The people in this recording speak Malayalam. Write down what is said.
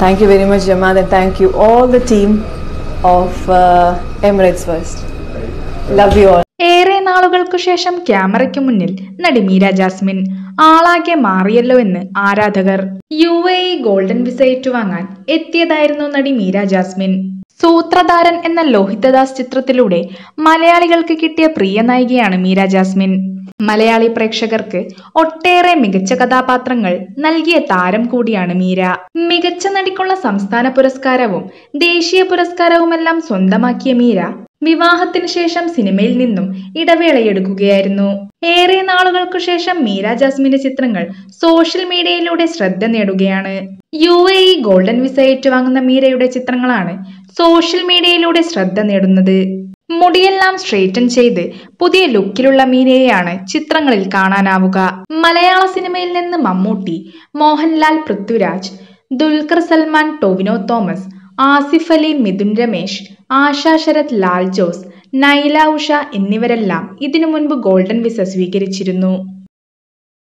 Thank you very much, Jamaat, and thank you all the team of uh, Emirates First. Love you all. ഏറെ നാളുകൾക്കു ശേഷം ക്യാമറയ്ക്ക് മുന്നിൽ നടി മീര ജാസ്മിൻ ആളാകെ മാറിയല്ലോ എന്ന് ആരാധകർ U A E golden visa ഏറ്റുവാങ്ങാൻ എത്തിയതായിരുന്നു നടി മീര ജാസ്മിൻ സൂത്രധാരൻ എന്ന ലോഹിതദാസ് ചിത്രത്തിലൂടെ മലയാളികൾക്ക് കിട്ടിയ പ്രിയ നായികയാണ് മീര ജാസ്മിൻ മലയാളി പ്രേക്ഷകർക്ക് ഒട്ടേറെ മികച്ച കഥാപാത്രങ്ങൾ നൽകിയ താരം കൂടിയാണ് മീര മികച്ച നടിക്കുള്ള സംസ്ഥാന പുരസ്കാരവും ദേശീയ പുരസ്കാരവുമെല്ലാം സ്വന്തമാക്കിയ മീര വിവാഹത്തിന് ശേഷം സിനിമയിൽ നിന്നും ഇടവേളയെടുക്കുകയായിരുന്നു ഏറെ നാളുകൾക്കു ശേഷം മീര ജാസ്മിന്റെ ചിത്രങ്ങൾ സോഷ്യൽ മീഡിയയിലൂടെ ശ്രദ്ധ നേടുകയാണ് U A E golden visa ഏറ്റുവാങ്ങുന്ന മീരയുടെ ചിത്രങ്ങളാണ് സോഷ്യൽ മീഡിയയിലൂടെ ശ്രദ്ധ നേടുന്നത് മുടിയെല്ലാം സ്ട്രെയിറ്റൻ ചെയ്ത് പുതിയ ലുക്കിലുള്ള മീരയെയാണ് ചിത്രങ്ങളിൽ കാണാനാവുക മലയാള സിനിമയിൽ നിന്ന് മമ്മൂട്ടി മോഹൻലാൽ പൃഥ്വിരാജ് ദുൽഖർ സൽമാൻ ടൊവിനോ തോമസ് ആസിഫ് അലി മിഥുൻ രമേശ് ആശ ശരത് ലാൽ ജോസ് നൈല ഉഷ എന്നിവരെല്ലാം ഇതിനു മുൻപ് ഗോൾഡൻ വിസ സ്വീകരിച്ചിരുന്നു